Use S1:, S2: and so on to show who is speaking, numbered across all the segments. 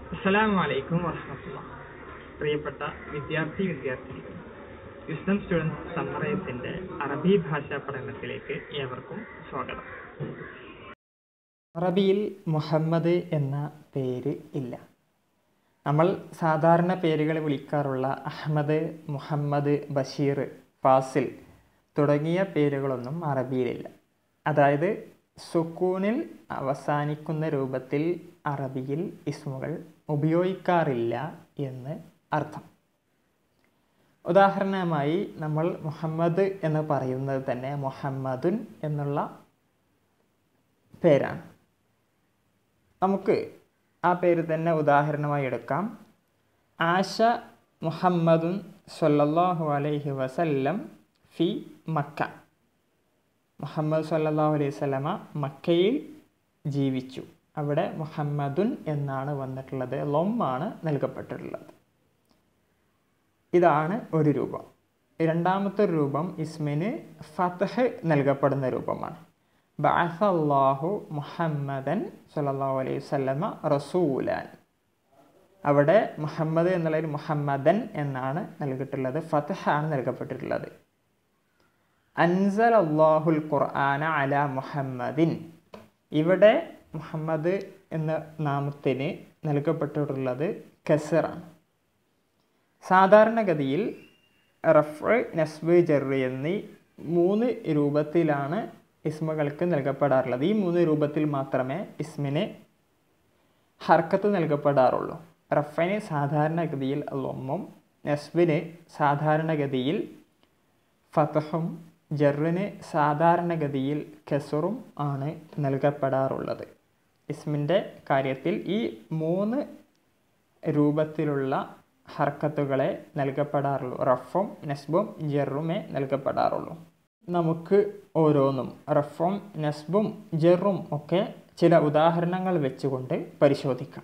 S1: അസ്സലാമു അലൈക്കും വറഹമത്തുള്ള പ്രിയപ്പെട്ട വിദ്യാർത്ഥി വിദ്യാർത്ഥിനികൾ വിസ്ഡം സ്റ്റുഡൻസ് സമ്മറൈസിന്റെ അറബി ഭാഷാ പഠനത്തിലേക്ക് ഏവർക്കും സ്വാഗതം
S2: അറബിയിൽ മുഹമ്മദ് എന്ന പേര് ഇല്ല നമ്മൾ സാധാരണ പേരുകൾ വിളിക്കാറുള്ള അഹമ്മദ് മുഹമ്മദ് ബഷീർ ഫാസിൽ തുടങ്ങിയ പേരുകളൊന്നും അറബിയിലില്ല അതായത് സുക്കൂനിൽ അവസാനിക്കുന്ന രൂപത്തിൽ അറബിയിൽ ഇസ്മുകൾ ഉപയോഗിക്കാറില്ല എന്ന് അർത്ഥം ഉദാഹരണമായി നമ്മൾ മുഹമ്മദ് എന്ന് പറയുന്നത് തന്നെ മുഹമ്മദുൻ എന്നുള്ള പേരാണ് നമുക്ക് ആ പേര് തന്നെ ഉദാഹരണമായി എടുക്കാം ആശ മുഹമ്മദുൻ സല്ലല്ലാഹു അലൈഹി വസല്ലം ഫി മക്ക മുഹമ്മദ് സല്ലല്ലാഹു അലൈഹി വസല്ലമ മക്കയിൽ ജീവിച്ചു അവിടെ മുഹമ്മദുൻ എന്നാണ് വന്നിട്ടുള്ളത് ലൊമ്മാണ് നൽകപ്പെട്ടിട്ടുള്ളത് ഇതാണ് ഒരു രൂപം രണ്ടാമത്തെ രൂപം ഇസ്മിന് ഫതഹ് നൽകപ്പെടുന്ന രൂപമാണ് ബഅസല്ലാഹു മുഹമ്മദൻ സല്ലല്ലാഹു അലൈഹി വസല്ലമ റസൂലാൻ അവിടെ മുഹമ്മദ് എന്നുള്ളതിൽ മുഹമ്മദൻ എന്നാണ് നൽകിയിട്ടുള്ളത് ഫതഹാണ് നൽകപ്പെട്ടിട്ടുള്ളത് അൻസൽ അള്ളാഹുൽ ഖുർആന അല മുഹമ്മദിൻ ഇവിടെ മുഹമ്മദ് എന്ന നാമത്തിന് നൽകപ്പെട്ടിട്ടുള്ളത് കസറാണ് സാധാരണഗതിയിൽ റഫ് നസ്ബ് ജറ് എന്നീ മൂന്ന് രൂപത്തിലാണ് ഇസ്മുകൾക്ക് നൽകപ്പെടാറുള്ളത് ഈ മൂന്ന് രൂപത്തിൽ മാത്രമേ ഇസ്മിന് ഹർക്കത്ത് നൽകപ്പെടാറുള്ളൂ റഫിന് സാധാരണഗതിയിൽ ലൊമ്മും നസ്ബിന് സാധാരണഗതിയിൽ ഫതഹും ജറിന് സാധാരണഗതിയിൽ കെസറും ആണ് നൽകപ്പെടാറുള്ളത് ഇസ്മിൻ്റെ കാര്യത്തിൽ ഈ മൂന്ന് രൂപത്തിലുള്ള ഹർക്കത്തുകളെ നൽകപ്പെടാറുള്ളൂ റഫും നസ്ബും ജറുമേ നൽകപ്പെടാറുള്ളൂ നമുക്ക് ഓരോന്നും റഫും നസ്ബും ജറും ഒക്കെ ചില ഉദാഹരണങ്ങൾ വെച്ചുകൊണ്ട് പരിശോധിക്കാം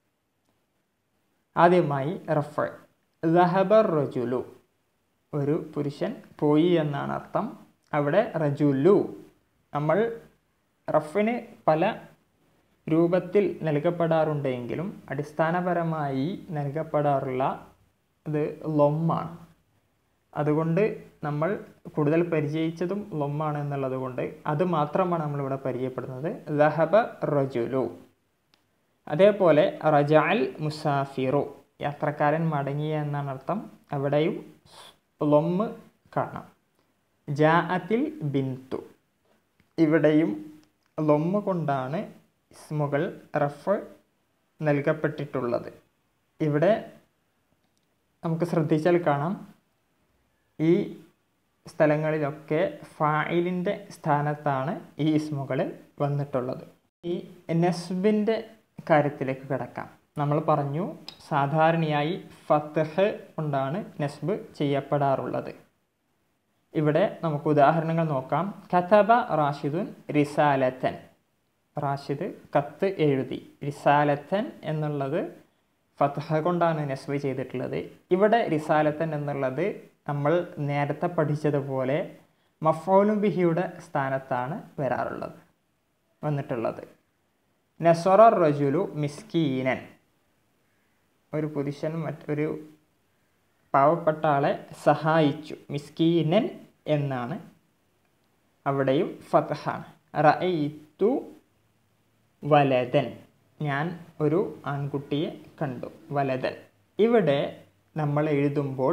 S2: ആദ്യമായി റഫ് ദഹബർ റജുലു ഒരു പുരുഷൻ പോയി എന്നാണ് അർത്ഥം അവിടെ റജുലു നമ്മൾ റഫിന് പല രൂപത്തിൽ നൽകപ്പെടാറുണ്ടെങ്കിലും അടിസ്ഥാനപരമായി നൽകപ്പെടാറുള്ള ഇത് ലൊമ്മാണ് അതുകൊണ്ട് നമ്മൾ കൂടുതൽ പരിചയിച്ചതും ലൊമ്മാണ് എന്നുള്ളത് കൊണ്ട് അത് മാത്രമാണ് നമ്മളിവിടെ പരിചയപ്പെടുന്നത് ദഹബ റജുലു അതേപോലെ റജാൽ മുസാഫിറു യാത്രക്കാരൻ മടങ്ങിയ എന്നാണ് അർത്ഥം അവിടെയും ലൊമ്മ് കാണാം ജാഅത്തിൽ ബിന്തു ഇവിടെയും ലൊമ്മ് കൊണ്ടാണ് ഇസ്മുകൾ റഫ് നൽകപ്പെട്ടിട്ടുള്ളത് ഇവിടെ നമുക്ക് ശ്രദ്ധിച്ചാൽ കാണാം ഈ സ്ഥലങ്ങളിലൊക്കെ ഫായിലിൻ്റെ സ്ഥാനത്താണ് ഈ ഇസ്മുകൾ വന്നിട്ടുള്ളത് ഈ നസ്ബിൻ്റെ കാര്യത്തിലേക്ക് കിടക്കാം നമ്മൾ പറഞ്ഞു സാധാരണയായി ഫത്തഹ് കൊണ്ടാണ് നസ്ബ് ചെയ്യപ്പെടാറുള്ളത് ഇവിടെ നമുക്ക് ഉദാഹരണങ്ങൾ നോക്കാം കഥബ റാഷിദുൻ റിസാലത്തൻ റാഷിദ് കത്ത് എഴുതി റിസാലത്തൻ എന്നുള്ളത് ഫതഹ കൊണ്ടാണ് നസ്ബ് ചെയ്തിട്ടുള്ളത് ഇവിടെ റിസാലത്തൻ എന്നുള്ളത് നമ്മൾ നേരത്തെ പഠിച്ചതുപോലെ മഫോലും ബിഹിയുടെ സ്ഥാനത്താണ് വരാറുള്ളത് വന്നിട്ടുള്ളത് നസറ റജുലു മിസ്കീനൻ ഒരു പുരുഷൻ മറ്റൊരു പാവപ്പെട്ട ആളെ സഹായിച്ചു മിസ്കീനൻ എന്നാണ് അവിടെയും ഫതഹാണ് റഅയ്തു വലതൻ ഞാൻ ഒരു ആൺകുട്ടിയെ കണ്ടു വലതൻ ഇവിടെ നമ്മൾ എഴുതുമ്പോൾ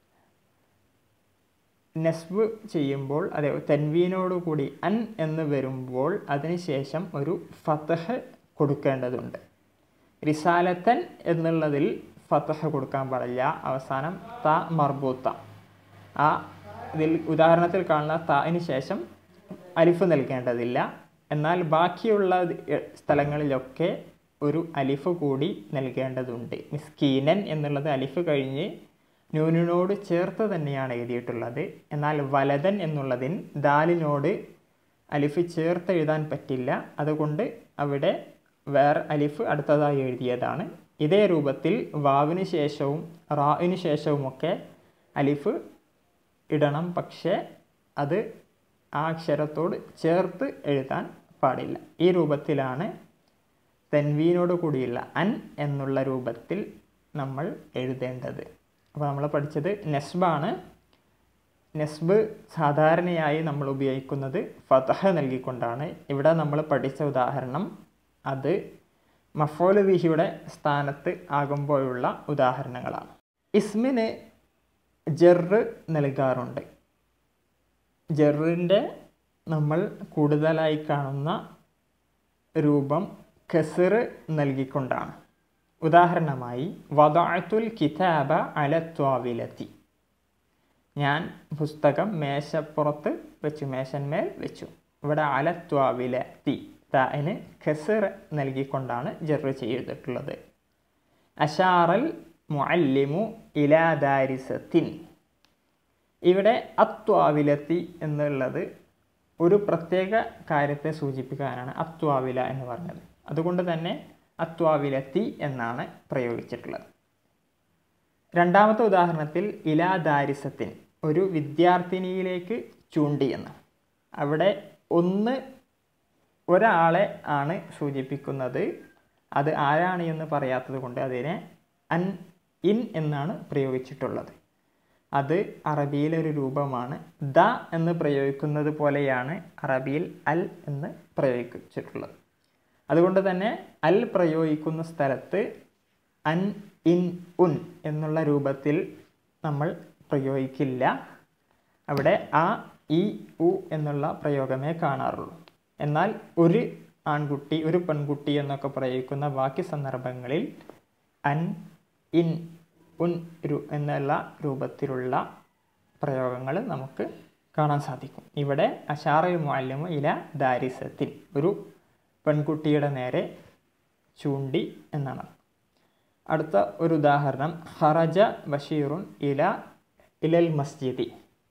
S2: നസ്ബ് ചെയ്യുമ്പോൾ അതെ തൻവീനോടുകൂടി അൻ എന്ന് വരുമ്പോൾ അതിനുശേഷം ഒരു ഫതഹ് കൊടുക്കേണ്ടതുണ്ട് റിസാലത്തൻ എന്നുള്ളതിൽ ഫതഹ് കൊടുക്കാൻ പാടില്ല അവസാനം ത മർബൂത്ത ആ ഇതിൽ ഉദാഹരണത്തിൽ കാണുന്ന താന് ശേഷം അലിഫ് നൽകേണ്ടതില്ല എന്നാൽ ബാക്കിയുള്ള സ്ഥലങ്ങളിലൊക്കെ ഒരു അലിഫ് കൂടി നൽകേണ്ടതുണ്ട് മിസ്കീനൻ എന്നുള്ളത് അലിഫ് കഴിഞ്ഞ് നൂനിനോട് ചേർത്ത് തന്നെയാണ് എഴുതിയിട്ടുള്ളത് എന്നാൽ വലതൻ എന്നുള്ളതിന് ദാലിനോട് അലിഫ് ചേർത്ത് എഴുതാൻ പറ്റില്ല അതുകൊണ്ട് അവിടെ വേറെ അലിഫ് അടുത്തതായി എഴുതിയതാണ് ഇതേ രൂപത്തിൽ വാവിന് ശേഷവും റാവിന് ശേഷവുമൊക്കെ അലിഫ് ഇടണം പക്ഷേ അത് ആ അക്ഷരത്തോട് ചേർത്ത് എഴുതാൻ പാടില്ല ഈ രൂപത്തിലാണ് തെൻവീനോട് കൂടിയുള്ള അൻ എന്നുള്ള രൂപത്തിൽ നമ്മൾ എഴുതേണ്ടത് അപ്പോൾ നമ്മൾ പഠിച്ചത് നെസ്ബാണ് നെസ്ബ് സാധാരണയായി നമ്മൾ ഉപയോഗിക്കുന്നത് ഫതഹ നൽകിക്കൊണ്ടാണ് ഇവിടെ നമ്മൾ പഠിച്ച ഉദാഹരണം അത് മഫോല് വിഹിയുടെ സ്ഥാനത്ത് ആകുമ്പോഴുള്ള ഉദാഹരണങ്ങളാണ് ഇസ്മിന് ജെറ് നൽകാറുണ്ട് ജെറിൻ്റെ നമ്മൾ കൂടുതലായി കാണുന്ന രൂപം കസർ നൽകിക്കൊണ്ടാണ് ഉദാഹരണമായി വദഅത്തുൽ കിതാബ അലത്വാവിലെത്തി ഞാൻ പുസ്തകം മേശപ്പുറത്ത് വെച്ചു മേശന്മേൽ വെച്ചു ഇവിടെ അലത്വാവിലെത്തി താന് ഖസർ നൽകിക്കൊണ്ടാണ് ജെറ് ചെയ്തിട്ടുള്ളത് അഷാറൽ മുഅല്ലിമു ഇലാ ദാരിസത്തിൻ ഇവിടെ അത്വാവിലെത്തി എന്നുള്ളത് ഒരു പ്രത്യേക കാര്യത്തെ സൂചിപ്പിക്കാനാണ് അത്വാവില എന്ന് പറഞ്ഞത് അതുകൊണ്ട് തന്നെ അത്വാവിലെത്തി എന്നാണ് പ്രയോഗിച്ചിട്ടുള്ളത് രണ്ടാമത്തെ ഉദാഹരണത്തിൽ ഇലാ ദാരിസത്തിൻ ഒരു വിദ്യാർത്ഥിനിയിലേക്ക് ചൂണ്ടിയെന്ന് അവിടെ ഒന്ന് ഒരാളെ ആണ് സൂചിപ്പിക്കുന്നത് അത് ആരാണ് എന്ന് പറയാത്തത് കൊണ്ട് അതിനെ അൻ ഇൻ എന്നാണ് പ്രയോഗിച്ചിട്ടുള്ളത് അത് അറബിയിലെ ഒരു രൂപമാണ് ദ എന്ന് പ്രയോഗിക്കുന്നത് പോലെയാണ് അറബിയിൽ അൽ എന്ന് പ്രയോഗിച്ചിട്ടുള്ളത് അതുകൊണ്ട് തന്നെ അൽ പ്രയോഗിക്കുന്ന സ്ഥലത്ത് അൻ ഇൻ ഉൻ എന്നുള്ള രൂപത്തിൽ നമ്മൾ പ്രയോഗിക്കില്ല അവിടെ ആ ഇ ഉ എന്നുള്ള പ്രയോഗമേ കാണാറുള്ളൂ എന്നാൽ ഒരു ആൺകുട്ടി ഒരു പെൺകുട്ടി എന്നൊക്കെ പ്രയോഗിക്കുന്ന ബാക്കി സന്ദർഭങ്ങളിൽ അൻ ഇൻ ഉൻ രു എന്നുള്ള രൂപത്തിലുള്ള പ്രയോഗങ്ങൾ നമുക്ക് കാണാൻ സാധിക്കും ഇവിടെ അഷാറൽ മുഅല്ലിമു ഇല ദാരിസത്തിൻ ഒരു പെൺകുട്ടിയുടെ നേരെ ചൂണ്ടി എന്നാണ് അടുത്ത ഒരു ഉദാഹരണം ഹറജ ബഷീറുൻ ഇല ഇലൽ മസ്ജിദി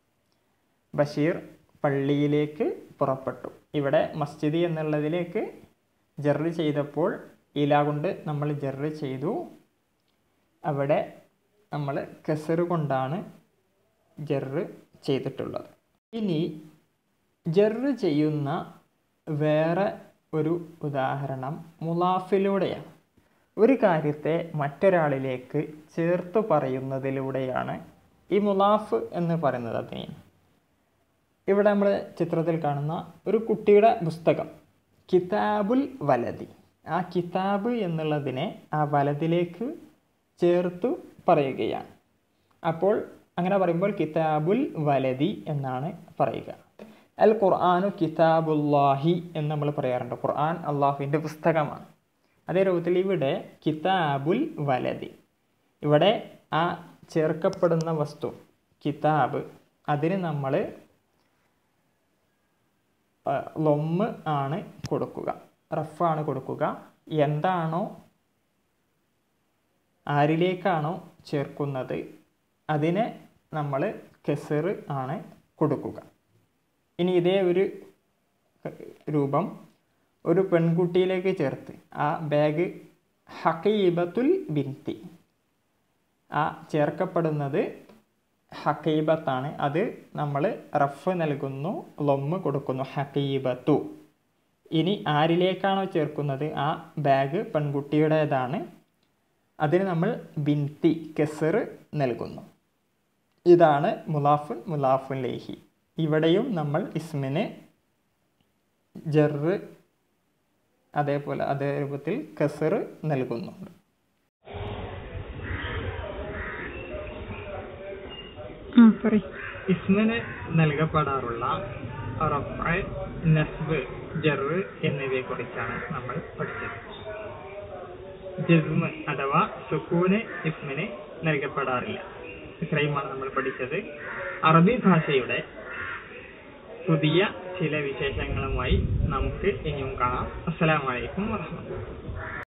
S2: ബഷീർ പള്ളിയിലേക്ക് പുറപ്പെട്ടു ഇവിടെ മസ്ജിദി എന്നുള്ളതിലേക്ക് ജെറ് ചെയ്തപ്പോൾ ഇല കൊണ്ട് നമ്മൾ ജെറ് ചെയ്തു അവിടെ നമ്മൾ കെസറ് കൊണ്ടാണ് ജെറ് ചെയ്തിട്ടുള്ളത് ഇനി ജെറ് ചെയ്യുന്ന വേറെ ഒരു ഉദാഹരണം മുലാഫിലൂടെയാണ് ഒരു കാര്യത്തെ മറ്റൊരാളിലേക്ക് ചേർത്ത് പറയുന്നതിലൂടെയാണ് ഈ മുലാഫ് എന്ന് പറയുന്നത് അതിനെയാണ് ഇവിടെ നമ്മൾ ചിത്രത്തിൽ കാണുന്ന ഒരു കുട്ടിയുടെ പുസ്തകം കിതാബുൽ വലതി ആ കിതാബ് എന്നുള്ളതിനെ ആ വലതിലേക്ക് ചേർത്തു പറയുകയാണ് അപ്പോൾ അങ്ങനെ പറയുമ്പോൾ കിതാബുൽ വലതി എന്നാണ് പറയുക അൽ ഖുർആാനു കിതാബുല്ലാഹി എന്ന് നമ്മൾ പറയാറുണ്ട് ഖുർആൻ അള്ളാഹുവിൻ്റെ പുസ്തകമാണ് അതേ രൂപത്തിൽ ഇവിടെ കിതാബുൽ വലതി ഇവിടെ ആ ചേർക്കപ്പെടുന്ന വസ്തു കിതാബ് അതിന് നമ്മൾ ലൊമ്മ് ആണ് കൊടുക്കുക റഫാണ് കൊടുക്കുക എന്താണോ ആരിലേക്കാണോ ചേർക്കുന്നത് അതിനെ നമ്മൾ കെസറ് ആണ് കൊടുക്കുക ഇനി ഇതേ ഒരു രൂപം ഒരു പെൺകുട്ടിയിലേക്ക് ചേർത്ത് ആ ബാഗ് ഹക്കീബത്തുൽ ബിൻതി ആ ചേർക്കപ്പെടുന്നത് ഹക്കീബത്താണ് അത് നമ്മൾ റഫ് നൽകുന്നു ലൊമ്മ് കൊടുക്കുന്നു ഹക്കീബത്തു ഇനി ആരിലേക്കാണോ ചേർക്കുന്നത് ആ ബാഗ് പെൺകുട്ടിയുടേതാണ് അതിന് നമ്മൾ ബിൻതി കെസർ നൽകുന്നു ഇതാണ് മുലാഫുൻ മുലാഫുൻ ലേഹി ഇവിടെയും നമ്മൾ ഇസ്മിന് ജറ് അതേപോലെ അതേ രൂപത്തിൽ കസർ നൽകുന്നുണ്ട്
S1: ഇസ്മിന് നൽകപ്പെടാറുള്ള റഫ്അ്, നസ്ബ് ജറ് എന്നിവയെ കുറിച്ചാണ് നമ്മൾ പഠിച്ചത് ജസ്മ് അഥവാ സുക്കൂന് ഇസ്മിന് നൽകപ്പെടാറില്ല ഇത്രയുമാണ് നമ്മൾ പഠിച്ചത് അറബി ഭാഷയുടെ പുതിയ ചില വിശേഷങ്ങളുമായി നമുക്ക് ഇനിയും കാണാം അസ്സലാമലൈക്കും വാഹമത്തുള്ള